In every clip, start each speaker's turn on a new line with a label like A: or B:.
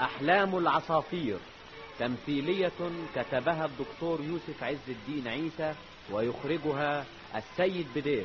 A: أحلام العصافير تمثيلية كتبها الدكتور يوسف عز الدين عيسى ويخرجها السيد بدير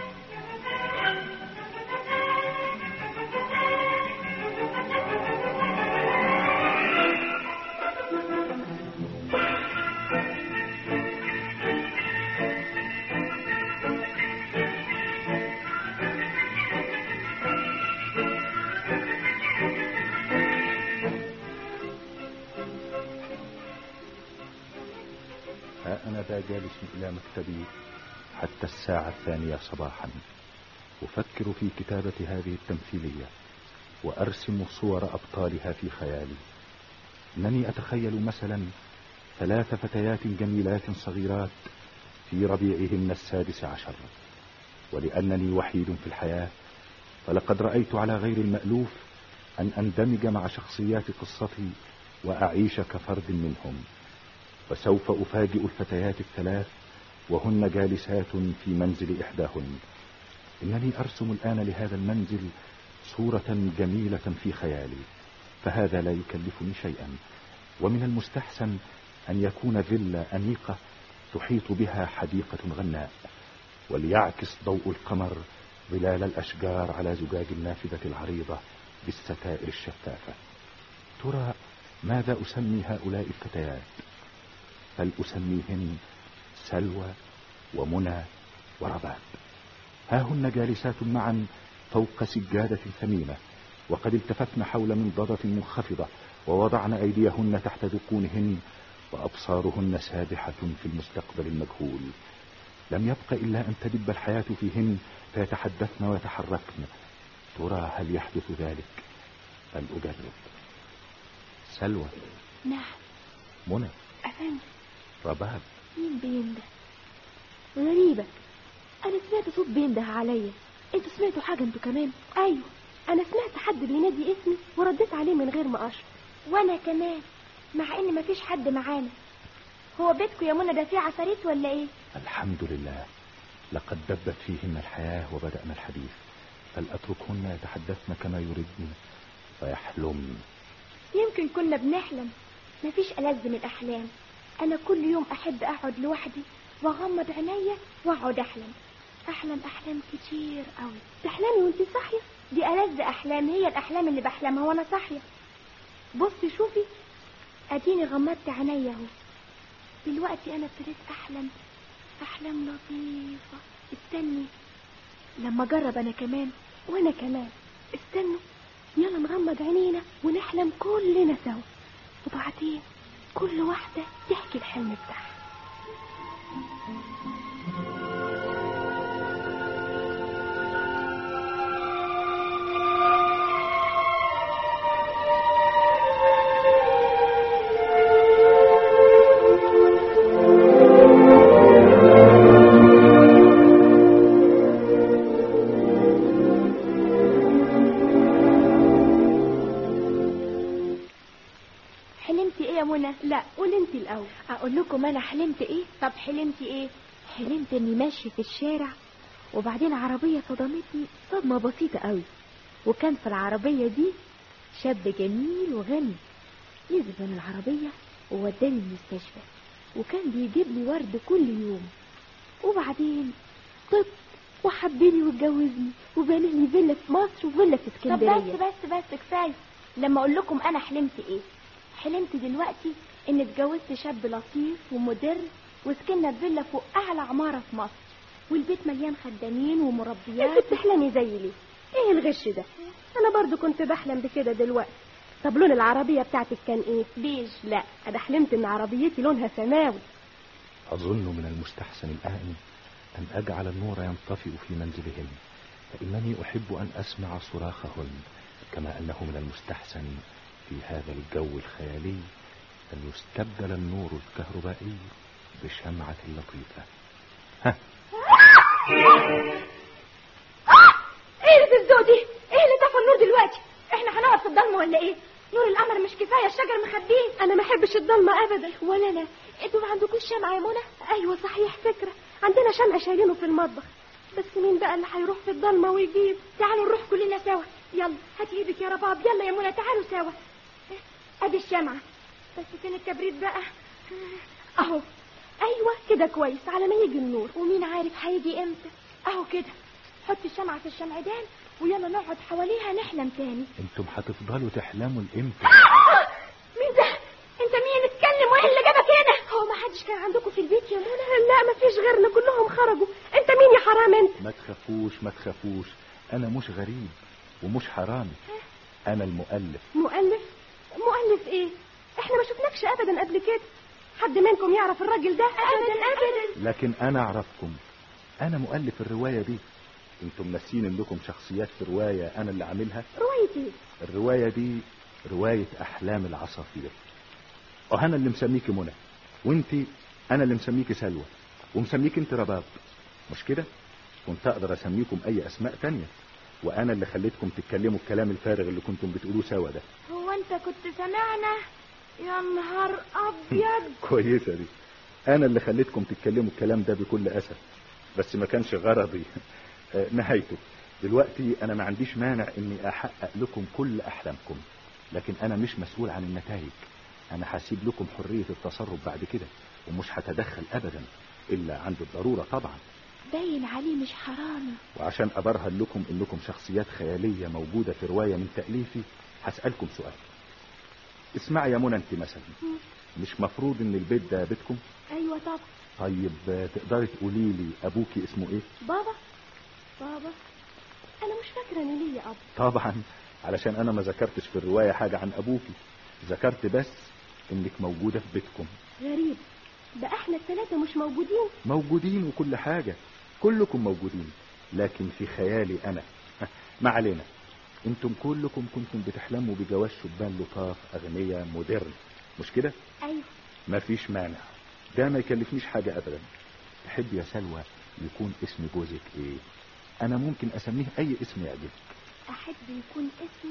B: ها أنا ذا جالس إلى مكتبي حتى الساعة الثانية صباحا أفكر في كتابة هذه التمثيلية وأرسم صور أبطالها في خيالي إنني أتخيل مثلا ثلاث فتيات جميلات صغيرات في ربيعهن السادس عشر ولأنني وحيد في الحياة فلقد رأيت على غير المألوف أن أندمج مع شخصيات قصتي وأعيش كفرد منهم وسوف أفاجئ الفتيات الثلاث وهن جالسات في منزل إحداهن إنني أرسم الآن لهذا المنزل صورة جميلة في خيالي فهذا لا يكلفني شيئا ومن المستحسن أن يكون فيلا أنيقة تحيط بها حديقة غناء وليعكس ضوء القمر ظلال الأشجار على زجاج النافذة العريضة بالستائر الشفافة ترى ماذا أسمي هؤلاء الفتيات بل أسميهن سلوى ومنى ورباب ها هن جالسات معا فوق سجادة ثمينة وقد التفتن حول منضدة منخفضة ووضعن أيديهن تحت ذقونهن وأبصارهن سابحة في المستقبل المجهول لم يبق إلا أن تدب الحياة فيهن فيتحدثن ويتحركن ترى هل يحدث ذلك بل أجرب سلوى
C: نعم
B: منى
C: أفندم
B: رباب
C: مين بينده غريبة أنا سمعت صوت بينده عليا انتوا سمعتوا حاجة انتوا كمان أيوة أنا سمعت حد بينادي اسمي ورديت عليه من غير ما أشعر وأنا كمان مع إن مفيش حد معانا هو بيتكم يا منى ده فيه عفاريت ولا إيه؟
B: الحمد لله لقد دبت فيهن الحياة وبدأنا الحديث فلأتركهن يتحدثن كما يردن ويحلمن
C: يمكن كنا بنحلم مفيش ألذ من الأحلام أنا كل يوم أحب أقعد لوحدي وأغمض عينيا وأقعد أحلم أحلم أحلام كتير أوي تحلمي وأنت صاحية دي ألذ أحلام هي الأحلام اللي بحلمها وأنا صاحية بصي شوفي أديني غمضت عينيا أهو دلوقتي أنا ابتديت أحلم أحلام لطيفة استني لما أجرب أنا كمان وأنا كمان استنوا يلا نغمض عينينا ونحلم كلنا سوا وبعدين كل واحدة تحكي الحلم بتاعها حلمتي ايه يا منى لا قولي انت الاول اقول لكم انا حلمت ايه طب حلمتي ايه حلمت اني ماشيه في الشارع وبعدين عربيه صدمتني صدمه بسيطه قوي وكان في العربيه دي شاب جميل وغني نزل من العربيه ووداني المستشفى وكان بيجيب لي ورد كل يوم وبعدين طب وحبني واتجوزني وبنى لي فيلا في مصر وفيلا في اسكندريه
D: طب بس بس بس كفايه لما اقول لكم انا حلمت ايه حلمت دلوقتي ان اتجوزت شاب لطيف ومدر وسكننا في فيلا فوق اعلى عماره في مصر والبيت مليان خدامين ومربيات
C: انت بتحلمي زي ليه ايه الغش ده انا برضو كنت بحلم بكده دلوقتي طب لون العربيه بتاعتك كان ايه
D: بيج
C: لا انا حلمت ان عربيتي لونها سماوي
B: أظن من المستحسن الآن أن أجعل النور ينطفئ في منزلهن فإنني أحب أن أسمع صراخهن كما أنه من المستحسن في هذا الجو الخيالي أن يستبدل النور الكهربائي بشمعة لطيفة ها
D: ايه اللي بتزوق دي ايه اللي طفى النور دلوقتي احنا هنقعد في الضلمه ولا ايه نور القمر مش كفايه الشجر مخبيه
C: انا ما احبش الضلمه ابدا
D: ولا انا انتوا ما عندكوش شمعة يا منى
C: ايوه صحيح فكره عندنا شمع شايلينه في المطبخ بس مين بقى اللي هيروح في الضلمه ويجيب
D: تعالوا نروح كلنا سوا يلا هاتي ايدك يا رباب يلا يا منى تعالوا سوا
C: ادي الشمعة بس فين الكبريت بقى اهو ايوه كده كويس على ما يجي النور ومين عارف هيجي امتى اهو كده حط الشمعة في الشمعدان ويلا نقعد حواليها نحلم تاني
B: انتم هتفضلوا تحلموا لامتى
C: مين ده انت مين اتكلم وايه اللي جابك هنا هو ما حدش كان عندكم في البيت يا منى لا ما فيش غيرنا كلهم خرجوا انت مين يا حرام انت
B: ما تخافوش ما تخافوش انا مش غريب ومش حرامي انا المؤلف
C: مؤلف مؤلف ايه احنا ما شفناكش ابدا قبل كده حد منكم يعرف الراجل ده ابدا ابدا
B: لكن انا اعرفكم انا مؤلف الرواية دي انتم ناسين انكم شخصيات في رواية انا اللي عاملها
C: رواية ايه
B: الرواية دي رواية احلام العصافير وانا اللي مسميكي منى وانتي انا اللي مسميكي سلوى ومسميك انت رباب مش كده كنت اقدر اسميكم اي اسماء تانية وانا اللي خليتكم تتكلموا الكلام الفارغ اللي كنتم بتقولوه سوا ده
C: هو انت كنت سامعنا يا نهار ابيض
B: كويسة دي انا اللي خليتكم تتكلموا الكلام ده بكل اسف بس ما كانش غرضي آه، نهايته دلوقتي انا ما عنديش مانع اني احقق لكم كل احلامكم لكن انا مش مسؤول عن النتائج انا هسيب لكم حرية التصرف بعد كده ومش هتدخل ابدا الا عند الضرورة طبعا
C: باين عليه مش حرامي
B: وعشان ابرهن لكم انكم شخصيات خيالية موجودة في رواية من تأليفي هسألكم سؤال اسمعي يا منى انت مثلا مش مفروض ان البيت ده بيتكم
C: ايوه طبعا
B: طيب آه، تقدري تقولي لي ابوكي اسمه ايه
C: بابا بابا انا مش فاكره ان ليا اب
B: طبعا علشان انا ما ذكرتش في الرواية حاجة عن ابوكي ذكرت بس انك موجودة في بيتكم
C: غريب ده احنا الثلاثه مش موجودين
B: موجودين وكل حاجة كلكم موجودين لكن في خيالي انا ما علينا انتم كلكم كنتم بتحلموا بجواز شبان لطاف اغنياء مودرن مش كده
C: ايوه
B: مفيش مانع ده ما يكلفنيش حاجة ابدا تحب يا سلوى يكون اسم جوزك ايه انا ممكن اسميه اي اسم يعجبك
C: احب يكون اسمه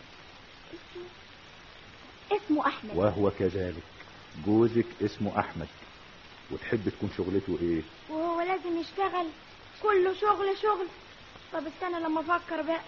C: اسمه اسمه احمد
B: وهو كذلك جوزك اسمه احمد وتحب تكون شغلته ايه
C: وهو لازم يشتغل كله شغل شغل طب استنى لما افكر بقى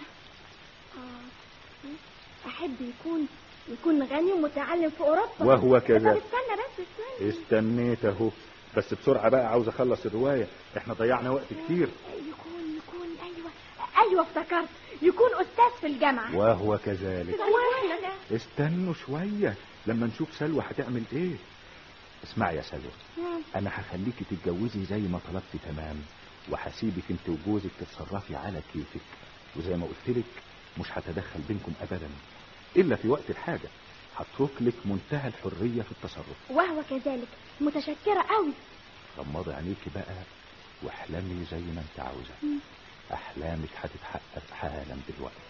C: اه احب يكون يكون غني ومتعلم في اوروبا
B: وهو
C: طب
B: كذلك
C: استنى بس استنى
B: استنيت اهو بس بسرعة بقى عاوز اخلص الرواية احنا ضيعنا وقت كتير
C: يكون يكون ايوه ايوه افتكرت يكون استاذ في الجامعه
B: وهو كذلك
C: واحنا
B: استنوا شوية لما نشوف سلوى هتعمل ايه اسمعي يا سلوى
C: مم.
B: انا هخليكي تتجوزي زي ما طلبتي تمام وهسيبك انت وجوزك تتصرفي على كيفك وزي ما قلت لك مش هتدخل بينكم ابدا الا في وقت الحاجة هترك لك منتهى الحرية في التصرف
C: وهو كذلك متشكره قوي
B: غمضي عينيكي بقى واحلمي زي ما انت عاوزة
C: مم.
B: احلامك هتتحقق حالا دلوقتي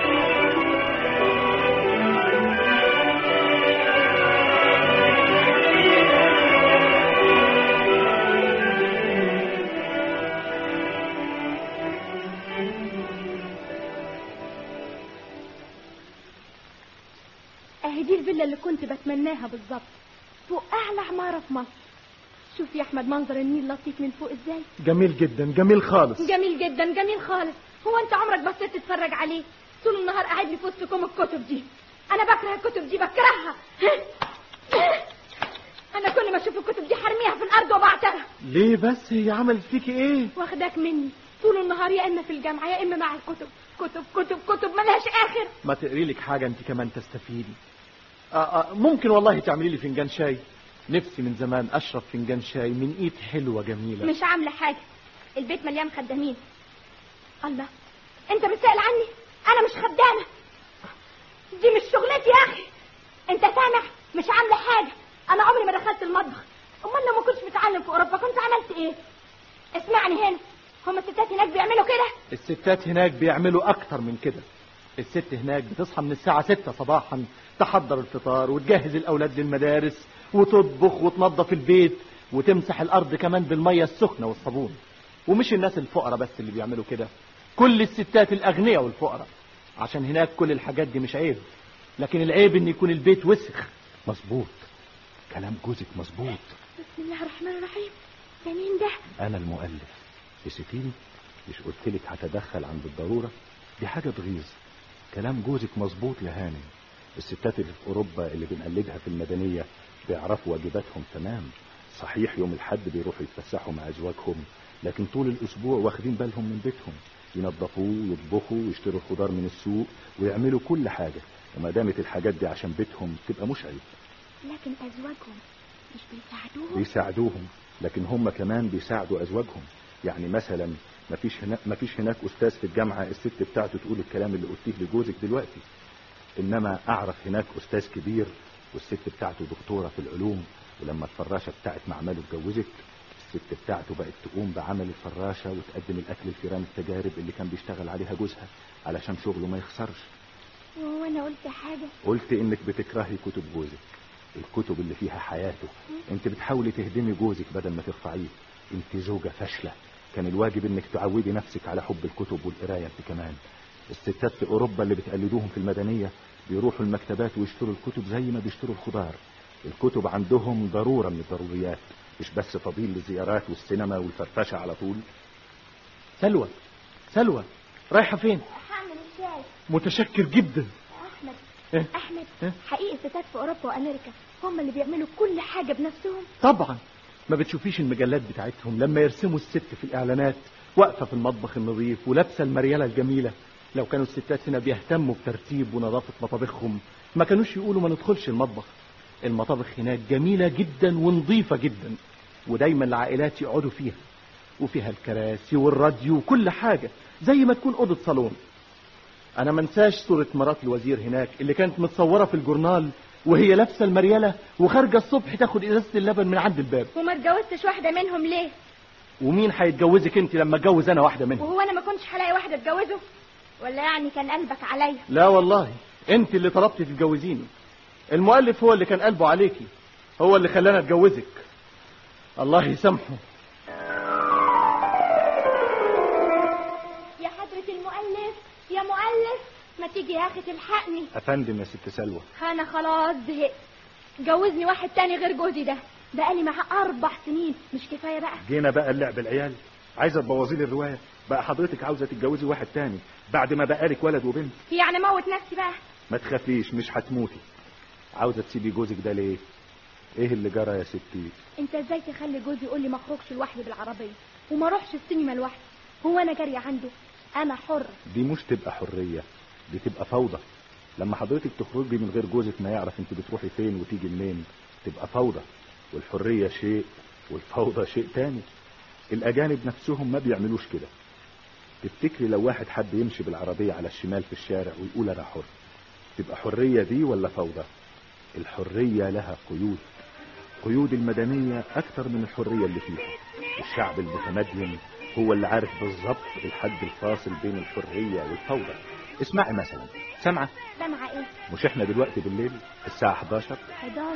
C: اهي دي الفيلا اللي كنت بتمناها بالظبط فوق اعلى عماره في مصر شوف يا احمد منظر النيل لطيف من فوق ازاي
E: جميل جدا جميل خالص
C: جميل جدا جميل خالص هو انت عمرك بصيت تتفرج عليه طول النهار قاعد لي في وسطكم الكتب دي انا بكره الكتب دي بكرهها انا كل ما اشوف الكتب دي حرميها في الارض وبعتها
E: ليه بس هي عملت فيكي ايه
C: واخداك مني طول النهار يا اما في الجامعه يا اما مع الكتب كتب كتب كتب ملهاش اخر
E: ما تقري لك حاجه انت كمان تستفيدي آه آه ممكن والله تعملي لي فنجان شاي نفسي من زمان اشرب فنجان شاي من ايد حلوه جميله
C: مش عامله حاجه البيت مليان خدامين الله انت بتسال عني انا مش خدامه دي مش شغلتي يا اخي انت سامع مش عامله حاجه انا عمري ما دخلت المطبخ امال لو ما كنتش متعلم في اوروبا كنت عملت ايه اسمعني هنا هما الستات هناك بيعملوا كده
E: الستات هناك بيعملوا اكتر من كده الست هناك بتصحى من الساعة ستة صباحا تحضر الفطار وتجهز الأولاد للمدارس وتطبخ وتنظف البيت وتمسح الأرض كمان بالمية السخنة والصابون ومش الناس الفقراء بس اللي بيعملوا كده كل الستات الأغنياء والفقراء عشان هناك كل الحاجات دي مش عيب لكن العيب ان يكون البيت وسخ
B: مظبوط كلام جوزك مظبوط
C: بسم الله الرحمن الرحيم ده مين ده
B: انا المؤلف نسيتيني مش قلت لك هتدخل عند الضرورة دي حاجة تغيظ كلام جوزك مظبوط يا هانم الستات اللي في أوروبا اللي بنقلدها في المدنية بيعرفوا واجباتهم تمام صحيح يوم الحد بيروحوا يتفسحوا مع أزواجهم لكن طول الأسبوع واخدين بالهم من بيتهم ينظفوه ويطبخوا ويشتروا الخضار من السوق ويعملوا كل حاجة وما دامت الحاجات دي عشان بيتهم تبقى مش عيب
C: لكن أزواجهم مش بيساعدوهم
B: بيساعدوهم لكن هم كمان بيساعدوا أزواجهم يعني مثلا مفيش هناك مفيش هناك أستاذ في الجامعة الست بتاعته تقول الكلام اللي قلتيه لجوزك دلوقتي إنما أعرف هناك أستاذ كبير والست بتاعته دكتورة في العلوم ولما الفراشة بتاعت معمله اتجوزت الست بتاعته بقت تقوم بعمل الفراشة وتقدم الأكل لفيران التجارب اللي كان بيشتغل عليها جوزها علشان شغله ما يخسرش
C: وأنا قلت حاجة
B: قلت إنك بتكرهي كتب جوزك الكتب اللي فيها حياته انت بتحاولي تهدمي جوزك بدل ما ترفعيه انت زوجة فاشلة كان الواجب انك تعودي نفسك على حب الكتب والقراية انت كمان الستات في اوروبا اللي بتقلدوهم في المدنية بيروحوا المكتبات ويشتروا الكتب زي ما بيشتروا الخضار الكتب عندهم ضرورة من الضروريات مش بس فضيل للزيارات والسينما والفرفشة على طول
E: سلوى سلوى رايحة فين
C: هعمل الشاي
E: متشكر جدا
C: أحمد
E: إيه؟
C: أحمد
E: إيه؟
C: حقيقي الستات في أوروبا وأمريكا هم اللي بيعملوا كل حاجة بنفسهم
E: طبعا ما بتشوفيش المجلات بتاعتهم لما يرسموا الست في الإعلانات واقفة في المطبخ النظيف ولابسة المريالة الجميلة لو كانوا الستات هنا بيهتموا بترتيب ونظافة مطابخهم ما كانوش يقولوا ما ندخلش المطبخ المطابخ هناك جميلة جدا ونظيفة جدا ودايما العائلات يقعدوا فيها وفيها الكراسي والراديو وكل حاجة زي ما تكون أوضة صالون أنا منساش صورة مرات الوزير هناك اللي كانت متصورة في الجورنال وهي لابسة المريالة وخارجة الصبح تاخد إزازة اللبن من عند الباب
C: وما اتجوزتش واحدة منهم ليه
E: ومين هيتجوزك انت لما اتجوز انا واحده منهم
C: وهو أنا ما كنتش هلاقي واحدة اتجوزه ولا يعني كان قلبك عليا
E: لا والله انت اللي طلبتي تتجوزيني المؤلف هو اللي كان قلبه عليكي هو اللي خلانا اتجوزك الله يسامحه
C: يا حضرة المؤلف يا مؤلف ما تيجي يا أخي تلحقني
B: افندم يا ست سلوى
C: أنا خلاص زهقت جوزني واحد تاني غير جوزي ده بقالي معاه أربع سنين مش كفاية بقى
B: جينا بقى اللعب العيال عايزه تبوظي لي الروايه بقى حضرتك عاوزه تتجوزي واحد تاني بعد ما بقالك ولد وبنت
C: يعني موت نفسي بقى
B: ما تخافيش مش هتموتي عاوزه تسيبي جوزك ده ليه ايه اللي جرى يا ستي
C: انت ازاي تخلي جوزي يقول لي ما اخرجش لوحدي بالعربيه وما اروحش السينما لوحدي هو انا جاريه عنده انا حر
B: دي مش تبقى حريه دي تبقى فوضى لما حضرتك تخرجي من غير جوزك ما يعرف انت بتروحي فين وتيجي منين تبقى فوضى والحريه شيء والفوضى شيء تاني الاجانب نفسهم ما بيعملوش كده تفتكري لو واحد حب يمشي بالعربيه على الشمال في الشارع ويقول انا حر تبقى حريه دي ولا فوضى الحريه لها قيود قيود المدنيه اكتر من الحريه اللي فيها الشعب المتمدن هو اللي عارف بالظبط الحد الفاصل بين الحريه والفوضى اسمعي مثلا سامعه
C: سامعه ايه
B: مش احنا دلوقتي بالليل الساعه 11
C: 11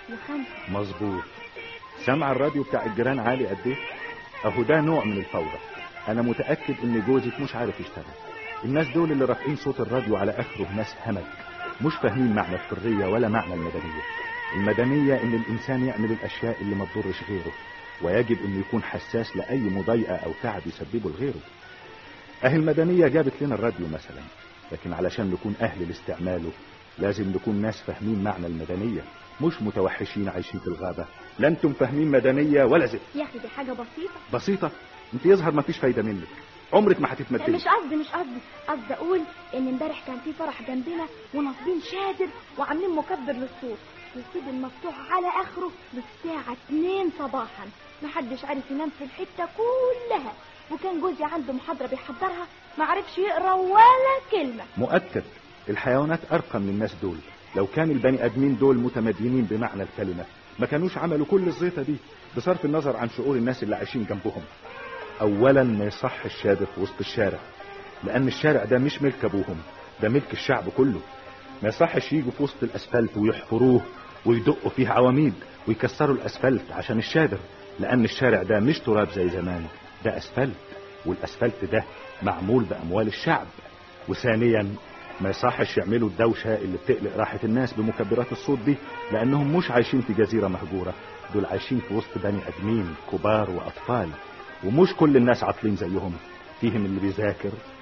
C: و5
B: مظبوط سامعه الراديو بتاع الجيران عالي قد ايه اهو ده نوع من الفوضى انا متاكد ان جوزك مش عارف يشتغل الناس دول اللي رافعين صوت الراديو على اخره ناس همج مش فاهمين معنى الحريه ولا معنى المدنيه المدنيه ان الانسان يعمل الاشياء اللي ما تضرش غيره ويجب انه يكون حساس لاي مضايقه او تعب يسببه لغيره اهي المدنيه جابت لنا الراديو مثلا لكن علشان نكون اهل لاستعماله لازم نكون ناس فاهمين معنى المدنيه مش متوحشين عايشين في الغابه لا انتم فاهمين مدنيه ولا زفت
C: يا اخي دي حاجه بسيطه
B: بسيطه انت يظهر ما فيش فايده منك عمرك ما هتتمدني
C: مش قصدي مش قصدي قصدي اقول ان امبارح كان في فرح جنبنا وناصبين شادر وعاملين مكبر للصوت والسيد المفتوح على اخره للساعه 2 صباحا محدش عارف ينام في الحته كلها وكان جوزي عنده محاضره بيحضرها ما عرفش يقرا ولا كلمه
B: مؤكد الحيوانات ارقى من الناس دول لو كان البني ادمين دول متمدينين بمعنى الكلمه ما كانوش عملوا كل الزيطه دي بصرف النظر عن شعور الناس اللي عايشين جنبهم اولا ما يصح الشادر في وسط الشارع لان الشارع ده مش ملك ابوهم ده ملك الشعب كله ما يصحش يجوا في وسط الاسفلت ويحفروه ويدقوا فيه عواميد ويكسروا الاسفلت عشان الشادر لان الشارع ده مش تراب زي زمان ده اسفلت والاسفلت ده معمول باموال الشعب وثانيا ما يصحش يعملوا الدوشة اللي بتقلق راحة الناس بمكبرات الصوت دي لأنهم مش عايشين في جزيرة مهجورة دول عايشين في وسط بني أدمين كبار وأطفال ومش كل الناس عاطلين زيهم فيهم اللي بيذاكر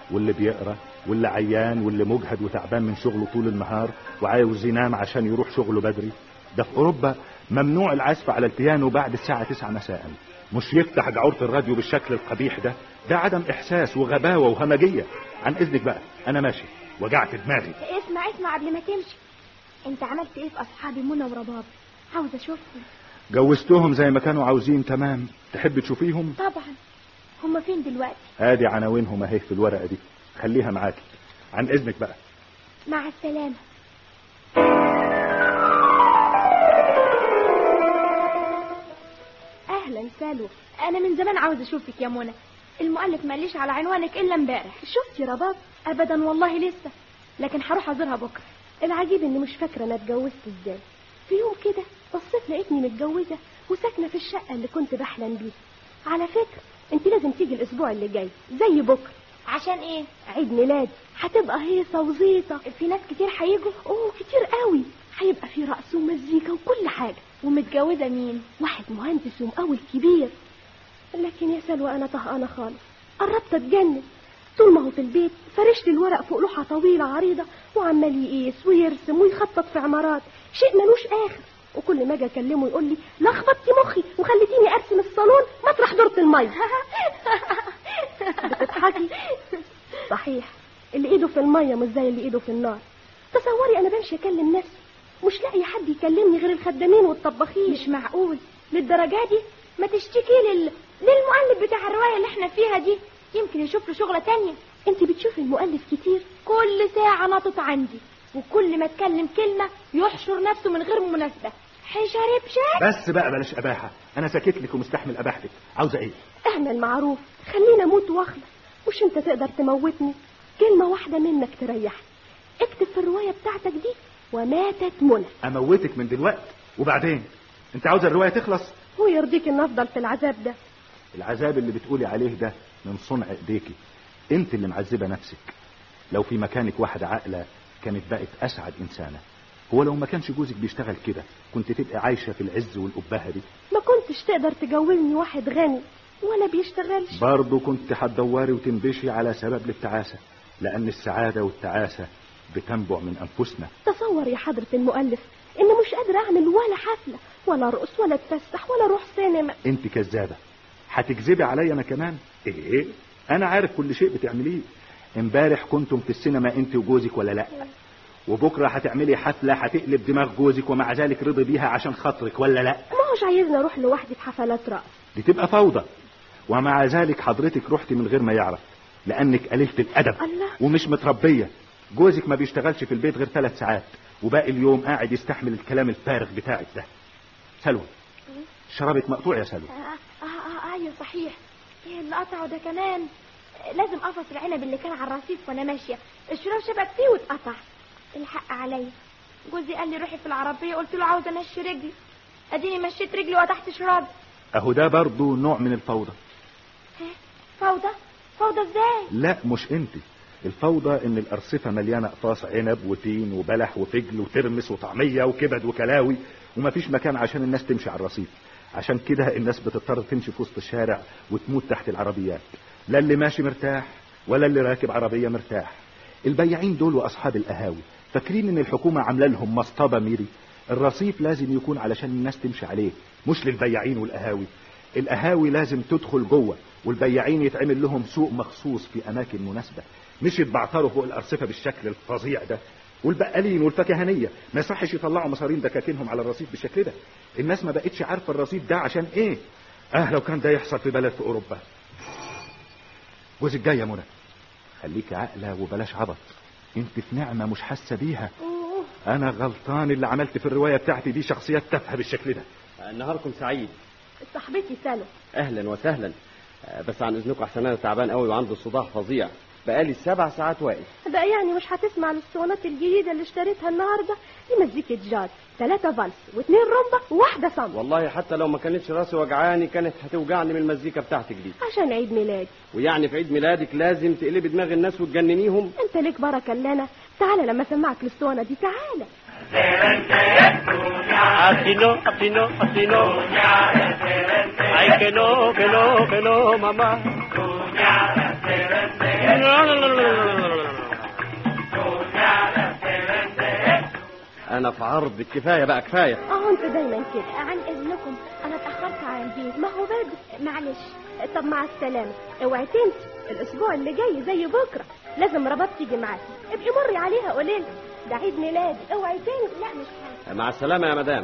B: واللي بيقرا واللي عيان واللي مجهد وتعبان من شغله طول النهار وعاوز ينام عشان يروح شغله بدري ده في اوروبا ممنوع العزف على البيانو بعد الساعة 9 مساء مش يفتح جعورة الراديو بالشكل القبيح ده ده عدم احساس وغباوة وهمجية عن اذنك بقى انا ماشي وجعت دماغي
C: اسمع اسمع قبل ما تمشي انت عملت ايه في اصحابي منى ورباب عاوز اشوفهم
B: جوزتهم زي ما كانوا عاوزين تمام تحب تشوفيهم
C: طبعا هما فين دلوقتي
B: ادي عناوينهم اهي في الورقة دي خليها معاكي عن اذنك بقى
C: مع السلامة اهلا سالو انا من زمان عاوز اشوفك يا منى المؤلف ماليش على عنوانك الا امبارح
D: شفتي رباب
C: ابدا والله لسه لكن هروح ازورها بكره
D: العجيب اني مش فاكره انا اتجوزت ازاي في يوم كده بصيت لقيتني متجوزه وساكنه في الشقه اللي كنت بحلم بيها على فكره انت لازم تيجي الاسبوع اللي جاي زي بكره
C: عشان ايه
D: عيد ميلادي هتبقى هيصه وزيطه
C: في ناس كتير هيجوا
D: اوه كتير قوي هيبقى في رقص ومزيكا وكل حاجه
C: ومتجوزه مين
D: واحد مهندس ومقاول كبير لكن يا سلوى انا طهقانه خالص قربت اتجنن طول ما هو في البيت فرشت الورق فوق لوحه طويله عريضه وعمال يقيس ويرسم ويخطط في عمارات شيء ملوش اخر وكل ما اجي اكلمه يقول لي لخبطتي مخي وخليتيني ارسم الصالون مطرح دورة الميه بتضحكي صحيح اللي ايده في الميه مش زي اللي ايده في النار تصوري انا بمشي اكلم نفسي مش لاقي حد يكلمني غير الخدامين والطباخين
C: مش معقول للدرجه دي ما تشتكي لل... للمؤلف بتاع الروايه اللي احنا فيها دي يمكن يشوف له شغله تانية
D: انت بتشوفي المؤلف كتير
C: كل ساعه ناطط عندي وكل ما اتكلم كلمه يحشر نفسه من غير مناسبه حشري بشك
B: بس بقى بلاش اباحة انا ساكت لك ومستحمل اباحتك عاوزة ايه
D: اعمل معروف خلينا اموت واخلص مش انت تقدر تموتني كلمة واحدة منك تريحني اكتب في الرواية بتاعتك دي وماتت منى
B: اموتك من دلوقتي وبعدين انت عاوزة الرواية تخلص
D: ويرضيك ان افضل في العذاب ده
B: العذاب اللي بتقولي عليه ده من صنع ايديكي انت اللي معذبة نفسك لو في مكانك واحدة عاقلة كانت بقت اسعد انسانة هو لو ما كانش جوزك بيشتغل كده كنت تبقى عايشة في العز والأبهة دي
D: ما كنتش تقدر تجوزني واحد غني ولا بيشتغلش
B: برضه كنت هتدوري وتنبشي على سبب للتعاسة لأن السعادة والتعاسة بتنبع من أنفسنا
D: تصور يا حضرة المؤلف إن مش قادرة أعمل ولا حفلة ولا رقص ولا اتفسح ولا أروح سينما
B: انت كذابة هتكذبي عليا أنا كمان ايه أنا عارف كل شيء بتعمليه امبارح كنتم في السينما انت وجوزك ولا لا وبكرة هتعملي حفلة هتقلب دماغ جوزك ومع ذلك رضي بيها عشان خاطرك ولا لا
D: ما هوش عايزني أروح لوحدي في حفلات رقص
B: دي تبقى فوضى ومع ذلك حضرتك رحتي من غير ما يعرف لأنك قليلة الأدب
D: الله.
B: ومش متربية جوزك ما بيشتغلش في البيت غير ثلاث ساعات وباقي اليوم قاعد يستحمل الكلام الفارغ بتاعك ده سلوى شرابك مقطوع يا سلوى
C: آه, آه, آه ايوه صحيح ايه اللي قطعه ده كمان لازم قفص العنب اللي كان على الرصيف وانا ماشيه الشراب شبك فيه واتقطع الحق عليا جوزي قال لي روحي في العربيه قلت له عاوزه امشي رجلي اديني مشيت رجلي وتحت شراب
B: اهو ده برضه نوع من الفوضى
C: فوضى فوضى ازاي
B: لا مش انت الفوضى ان الارصفه مليانه اقفاص عنب وتين وبلح وفجل وترمس وطعميه وكبد وكلاوي ومفيش مكان عشان الناس تمشي على الرصيف عشان كده الناس بتضطر تمشي في وسط الشارع وتموت تحت العربيات لا اللي ماشي مرتاح ولا اللي راكب عربيه مرتاح البياعين دول واصحاب القهاوي فاكرين ان الحكومه عامله لهم مصطبه ميري الرصيف لازم يكون علشان الناس تمشي عليه مش للبياعين والقهاوي القهاوي لازم تدخل جوه والبياعين يتعمل لهم سوق مخصوص في اماكن مناسبه مش يتبعتروا فوق الارصفه بالشكل الفظيع ده والبقالين والفكهانيه ما يصحش يطلعوا مصارين دكاكينهم على الرصيف بالشكل ده الناس ما بقتش عارفه الرصيف ده عشان ايه اه لو كان ده يحصل في بلد في اوروبا جوزك جاي يا منى خليك عاقله وبلاش عبط انت في نعمه مش حاسه بيها انا غلطان اللي عملت في الروايه بتاعتي دي شخصيات تافهه بالشكل ده
A: نهاركم سعيد
D: صاحبتي سالو
A: اهلا وسهلا آه، بس عن اذنكم احسن انا تعبان قوي وعندي صداع فظيع بقالي سبع ساعات واقف
D: ده يعني مش هتسمع الاسطوانات الجديدة اللي اشتريتها النهاردة دي مزيكة جاز ثلاثة فالس واثنين رومبا وواحدة صمت
A: والله حتى لو ما كانتش راسي وجعاني كانت هتوجعني من المزيكا بتاعتك دي
D: عشان عيد ميلادي
A: ويعني في عيد ميلادك لازم تقلبي دماغ الناس وتجننيهم
D: انت ليك بركة لنا تعالى لما اسمعك الاسطوانة دي تعالى
F: Asino, asino, asino. Ay, que no, que no, que no, mamá.
A: انا في عرض كفايه بقى كفايه
D: اهو انتوا دايما كده عن اذنكم انا اتاخرت على البيت ما هو بدري معلش طب مع السلامه اوعي تنسي الاسبوع اللي جاي زي بكره لازم رباب تيجي معاكي ابقي مري عليها قولي لها ده عيد ميلادي اوعي تنسي لا مش حاجه
A: مع السلامه يا مدام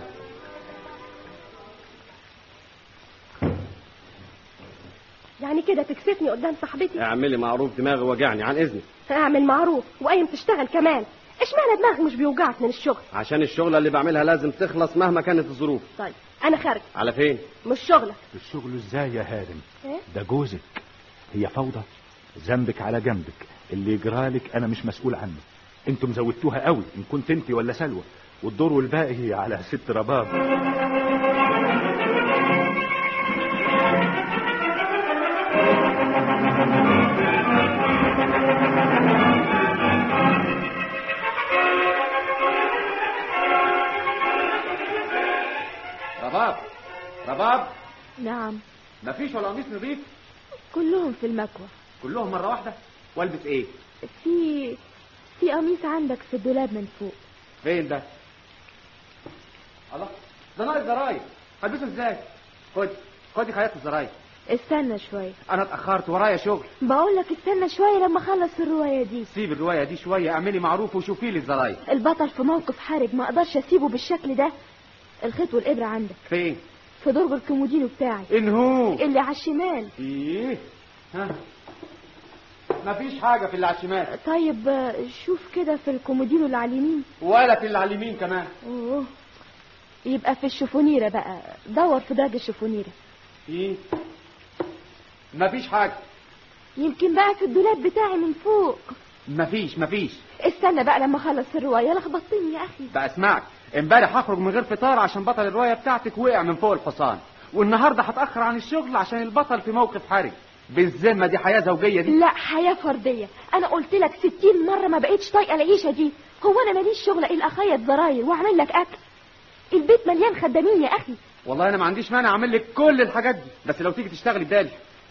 D: يعني كده تكسفني قدام صاحبتي
A: اعملي معروف دماغي وجعني عن اذنك
D: اعمل معروف وقايم تشتغل كمان اشمعنى دماغك مش بيوجعك من الشغل
A: عشان الشغله اللي بعملها لازم تخلص مهما كانت الظروف
D: طيب انا خارج
A: على فين
D: مش شغلك
B: الشغل ازاي يا هارم
D: إيه؟
B: ده جوزك هي فوضى ذنبك على جنبك اللي يجرالك انا مش مسؤول عنه انتم زودتوها قوي ان كنت انت ولا سلوى والدور والباقي على ست رباب
A: رباب رباب
C: نعم
A: مفيش ولا قميص نظيف
C: كلهم في المكوى
A: كلهم مره واحده والبس ايه
C: في في قميص عندك في الدولاب من فوق
A: فين ده الله ده ناقص زراير هلبسه ازاي خد خدي خياط الزراير
C: استنى شوية
A: انا اتاخرت ورايا شغل
C: بقول لك استنى شوية لما اخلص الرواية دي
A: سيب الروايه دي شويه اعملي معروف وشوفي لي الزراير
C: البطل في موقف حرج ما اقدرش اسيبه بالشكل ده الخيط والابرة عندك
A: فين
C: في درج الكومودينو بتاعي
A: انهو
C: اللي على الشمال
A: ايه ها مفيش حاجه في اللي على الشمال
C: طيب آه، شوف كده في الكومودينو اللي على اليمين
A: ولا في اللي على اليمين كمان
C: اوه يبقى في الشفونيرة بقى دور في درج الشفونيرة
A: ايه مفيش حاجه
C: يمكن بقى في الدولاب بتاعي من فوق
A: مفيش مفيش
C: استنى بقى لما اخلص الرواية لخبطتني يا اخي
A: بقى اسمعك امبارح هخرج من غير فطار عشان بطل الروايه بتاعتك وقع من فوق الحصان والنهارده هتاخر عن الشغل عشان البطل في موقف حرج بالذمه دي حياه زوجيه دي
C: لا حياة فردية انا قلت لك ستين مرة ما بقيتش طايقة العيشة دي هو انا ماليش شغل الا اخيط زراير واعمل لك اكل البيت مليان خدامين يا اخي
A: والله انا ما عنديش مانع اعمل لك كل الحاجات دي بس لو تيجي تشتغلي بدالي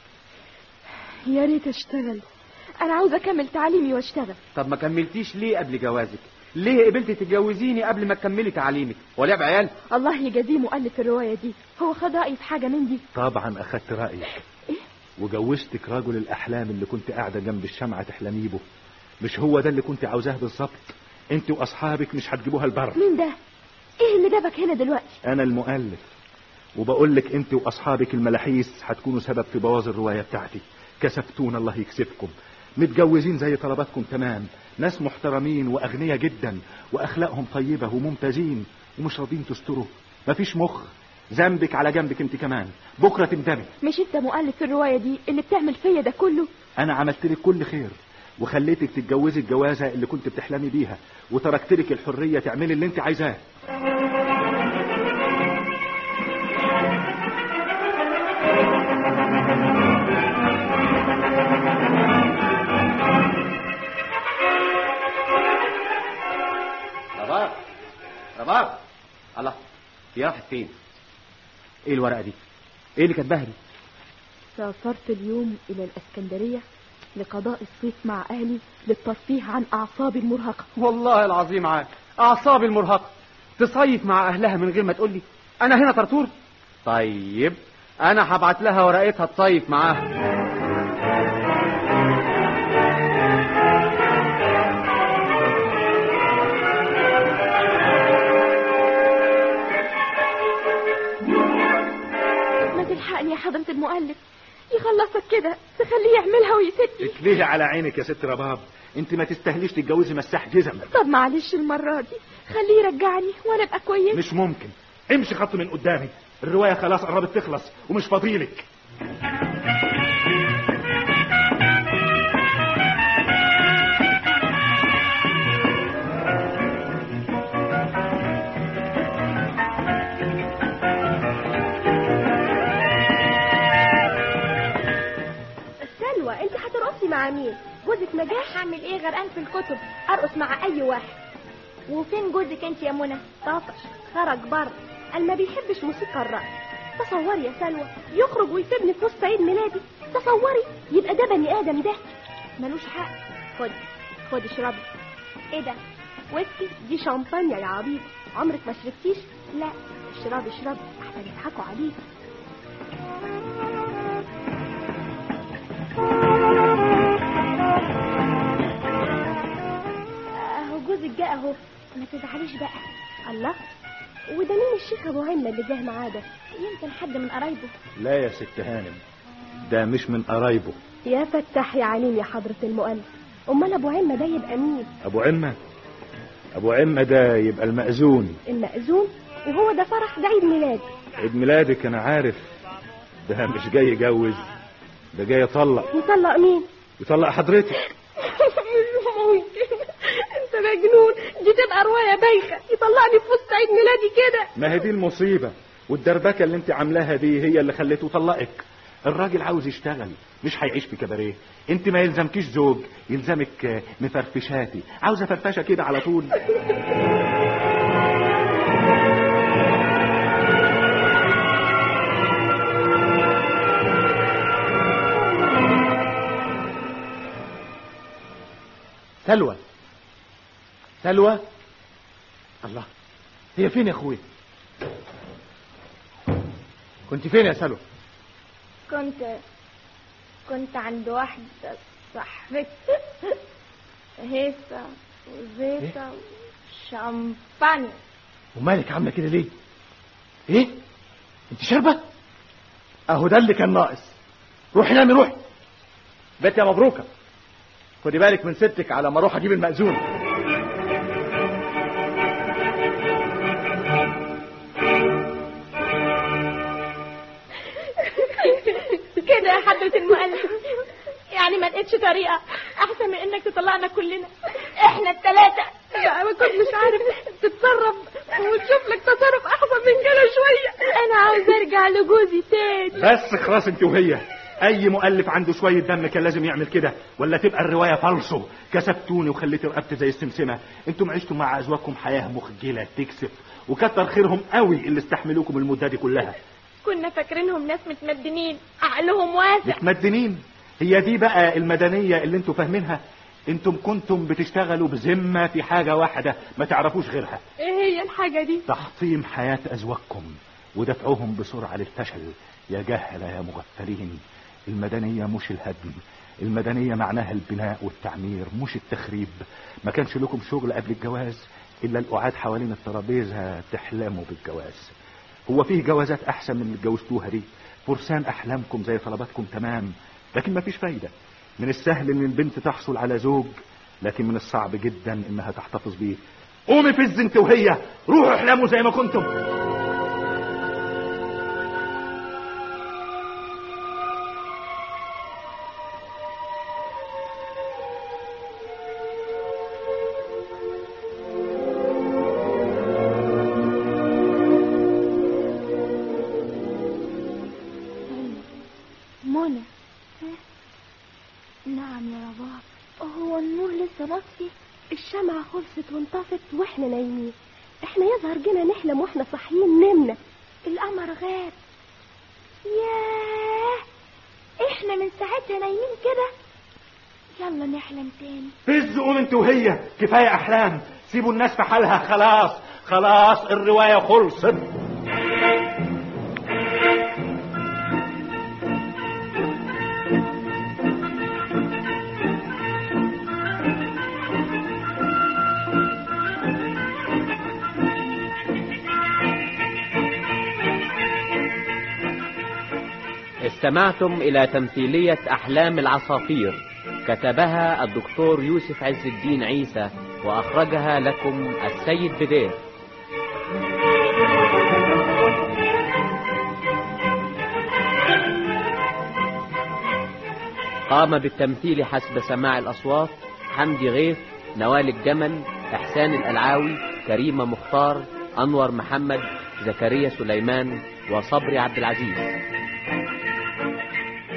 C: يا ريت اشتغل انا عاوزة اكمل تعليمي واشتغل
A: طب ما كملتيش ليه قبل جوازك ليه قبلتي تتجوزيني قبل ما تكملي تعليمك ولعب عيال
C: الله يجازيه مؤلف الرواية دي هو خد رأيي في حاجة من دي
B: طبعا اخدت رايك وجوزتك رجل الاحلام اللي كنت قاعده جنب الشمعه تحلمي به مش هو ده اللي كنت عاوزاه بالظبط انت واصحابك مش هتجيبوها البر
C: مين ده ايه اللي جابك هنا دلوقتي
B: انا المؤلف وبقول لك انت واصحابك الملاحيس هتكونوا سبب في بوظ الروايه بتاعتي كسفتونا الله يكسفكم متجوزين زي طلباتكم تمام ناس محترمين واغنياء جدا واخلاقهم طيبه وممتازين ومش راضين تستروا مفيش مخ ذنبك على جنبك انت كمان بكره تندمي
C: مش انت مؤلف الرواية دي اللي بتعمل فيا ده كله
B: انا عملت لك كل خير وخليتك تتجوزي الجوازه اللي كنت بتحلمي بيها وتركت لك الحريه تعملي اللي انت عايزاه
A: رباب رباب الله هي راحت فين ايه الورقه دي ايه اللي كاتباها دي
C: سافرت اليوم إلى الإسكندرية لقضاء الصيف مع أهلي للترفيه عن أعصابي المرهقة
A: والله العظيم عاد اعصابي المرهقه تصيف مع اهلها من غير ما تقول لي انا هنا طرطور طيب انا هبعت لها ورقتها تصيف معاها
C: ما تلحقني يا حضرة المؤلف يخلصك كده تخليه يعملها ويسيبني
B: اتليه على عينك يا ست رباب انت ما تستاهليش تتجوزي مساح جزم
C: طب معلش المرة دي خليه يرجعني وأنا أبقى كويس
B: مش ممكن امشي خط من قدامي الروايه خلاص قربت تخلص ومش فاضيلك
D: سلوى انت هترقصي مع مين جوزك نجاح هعمل ايه غرقان في الكتب ارقص مع اي واحد وفين جوزك انت يا منى طافش خرج بره قال ما بيحبش موسيقى الرقص تصوري يا سلوى يخرج ويسيبني في وسط عيد ميلادي تصوري يبقى ده بني ادم ده ملوش حق خد خد اشربي ايه ده ويسكي
C: دي شامبانيا يا عبيط
D: عمرك ما شربتيش
C: لا اشربي اشربي احسن يضحكوا عليك
D: اهو جوزك جه اهو ما تزعليش بقى
C: الله وده مين الشيخ ابو عمة اللي جه معاه ده
D: يمكن حد من قرايبه
B: لا يا ست هانم ده مش من قرايبه
C: يا فتح يا عليم يا حضرة المؤلف امال ابو عمة ده يبقى مين
B: ابو عمة ابو عمة ده يبقى المأذون
C: المأذون وهو ده فرح ده عيد ميلاد
B: عيد ميلادك انا عارف ده مش جاي يجوز ده جاي يطلق
C: يطلق مين
B: يطلق حضرتك
C: مش ممكن انت مجنون دي تبقى رواية بايخة يطلعني في وسط عيد ميلادي كده
B: ما هي دي المصيبة والدربكة اللي انت عاملاها دي هي اللي خلته يطلقك الراجل عاوز يشتغل مش هيعيش في كباريه انت ما يلزمكيش زوج يلزمك آه، مفرفشاتي عاوزه فرفشه كده على طول
E: سلوى سلوى الله هي فين يا اخويا كنت فين يا سلوى
D: كنت كنت عند واحدة صاحبتي هيصة وزيتة وشامبانيا
E: ومالك عامله كده ليه ايه انت شاربه اهو ده اللي كان ناقص روحي نامي روحي بيت يا مبروكه خدي بالك من ستك على ما اروح اجيب المأذون
D: كده يا حضرة المؤلف يعني ما لقيتش طريقة أحسن من إنك تطلعنا كلنا إحنا التلاتة
C: لا ما كنتش عارف تتصرف وتشوف لك تصرف احسن من كده شوية
D: أنا عاوز أرجع لجوزي تاني
B: بس خلاص انت وهي اي مؤلف عنده شويه دم كان لازم يعمل كده ولا تبقى الروايه فالصو كسبتوني وخليت رقبتي زي السمسمه انتم عشتوا مع ازواجكم حياه مخجله تكسف وكتر خيرهم قوي اللي استحملوكم المده دي كلها
D: كنا فاكرينهم ناس متمدنين عقلهم واسع
B: متمدنين هي دي بقى المدنيه اللي انتم فاهمينها انتم كنتم بتشتغلوا بذمه في حاجه واحده ما تعرفوش غيرها
C: ايه هي الحاجة دي
B: تحطيم حياة أزواجكم ودفعهم بسرعة للفشل يا جهلة يا مغفلين المدنية مش الهدم المدنية معناها البناء والتعمير مش التخريب ما كانش لكم شغل قبل الجواز إلا القعاد حوالين الترابيزة تحلموا بالجواز هو فيه جوازات أحسن من اللي اتجوزتوها دي فرسان أحلامكم زي طلباتكم تمام لكن مفيش فايدة من السهل إن البنت تحصل على زوج لكن من الصعب جدا إنها تحتفظ بيه قومي في الزنت وهي روحوا احلموا زي ما كنتم
D: منى نعم يا رباب
C: هو النور لسه مطفي الشمعة خلصت وانطفت واحنا نايمين احنا يظهر جينا نحلم واحنا صاحيين نمنا
D: القمر غاب ياه احنا من ساعتها نايمين كده يلا نحلم تاني
B: فز قوم انت وهي كفايه احلام سيبوا الناس في حالها خلاص خلاص الروايه خلصت
A: استمعتم إلى تمثيلية أحلام العصافير كتبها الدكتور يوسف عز الدين عيسى وأخرجها لكم السيد بدير قام بالتمثيل حسب سماع الأصوات حمدي غيث نوال الجمل إحسان الألعاوي كريمة مختار أنور محمد زكريا سليمان وصبري عبد العزيز